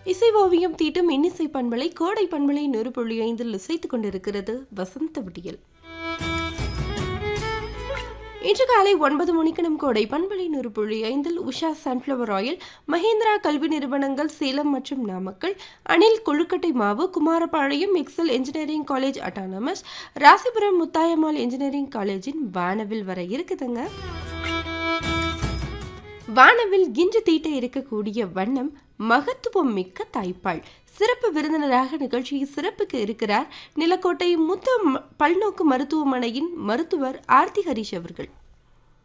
இசை ஓவியம் தீட்டும் இன்னிசை பண்பலை கோடை பண்பலை நூறு புள்ளி ஐந்தில் இசைத்துக் கொண்டிருக்கிறது வசந்த விடியல் இன்று காலை ஒன்பது மணிக்கு நம் கோடை பண்பலை நூறு புள்ளி ஐந்தில் உஷா சன்ஃப்ளவர் ஆயில் மஹேந்திரா கல்வி நிறுவனங்கள் சேலம் மற்றும் நாமக்கல் அணில் கொழுக்கட்டை மாவு Kumarapalayam Excel engineering college autonomous Rasipuram Muthayammal engineering காலேஜின் வானவில் வர இருக்குதுங்க வானவில் இன்று தீட்ட இருக்கக்கூடிய வண்ணம் மகத்துவம் மிக்க தாய்ப்பால் சிறப்பு விருந்தினராக நிகழ்ச்சியில் சிறப்புக்கு இருக்கிறார் நிலக்கோட்டை முத்த ம- பல்நோக்கு மருத்துவமனையின் மருத்துவர் ஆர்த்தி ஹரிஷ் அவர்கள்